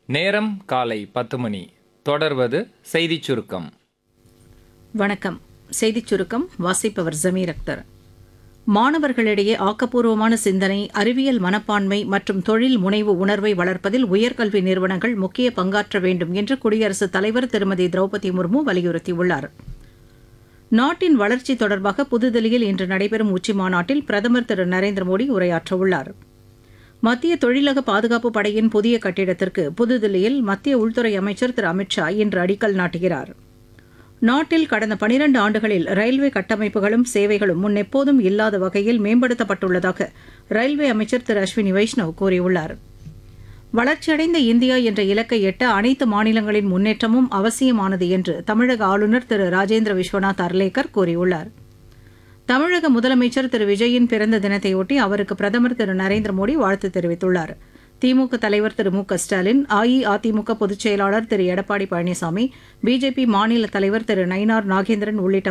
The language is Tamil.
நேரம் காலை பத்து மணி தொடர்வது செய்திச் சுருக்கம் வணக்கம் செய்திச் சுருக்கம் வாசிப்பவர் ஜமீர் அக்தர் மாணவர்களிடையே ஆக்கப்பூர்வமான சிந்தனை அறிவியல் மனப்பான்மை மற்றும் தொழில் முனைவு உணர்வை வளர்ப்பதில் உயர்கல்வி நிறுவனங்கள் முக்கிய பங்காற்ற வேண்டும் என்று குடியரசுத் தலைவர் திருமதி திரௌபதி முர்மு வலியுறுத்தியுள்ளார் நாட்டின் வளர்ச்சி தொடர்பாக புதுதில்லியில் இன்று நடைபெறும் உச்சிமாநாட்டில் பிரதமர் திரு நரேந்திர மோடி உரையாற்றவுள்ளார் மத்திய தொழிலக பாதுகாப்பு படையின் புதிய கட்டிடத்திற்கு புதுதில்லியில் மத்திய உள்துறை அமைச்சர் திரு அமித்ஷா இன்று அடிக்கல் நாட்டுகிறார் நாட்டில் கடந்த பனிரண்டு ஆண்டுகளில் ரயில்வே கட்டமைப்புகளும் சேவைகளும் முன்னெப்போதும் இல்லாத வகையில் மேம்படுத்தப்பட்டுள்ளதாக ரயில்வே அமைச்சர் திரு அஸ்வினி வைஷ்ணவ் கூறியுள்ளார் வளர்ச்சியடைந்த இந்தியா என்ற இலக்கை எட்ட அனைத்து மாநிலங்களின் முன்னேற்றமும் அவசியமானது என்று தமிழக ஆளுநர் திரு ராஜேந்திர விஸ்வநாத் அர்லேக்கர் கூறியுள்ளார் தமிழக முதலமைச்சர் திரு விஜயின் பிறந்த தினத்தையொட்டி அவருக்கு பிரதமர் திரு நரேந்திர மோடி வாழ்த்து தெரிவித்துள்ளார் திமுக தலைவர் திரு மு க ஸ்டாலின் அஇஅதிமுக பொதுச் செயலாளர் திரு எடப்பாடி பழனிசாமி பிஜேபி மாநில தலைவர் திரு நயினார் நாகேந்திரன் உள்ளிட்ட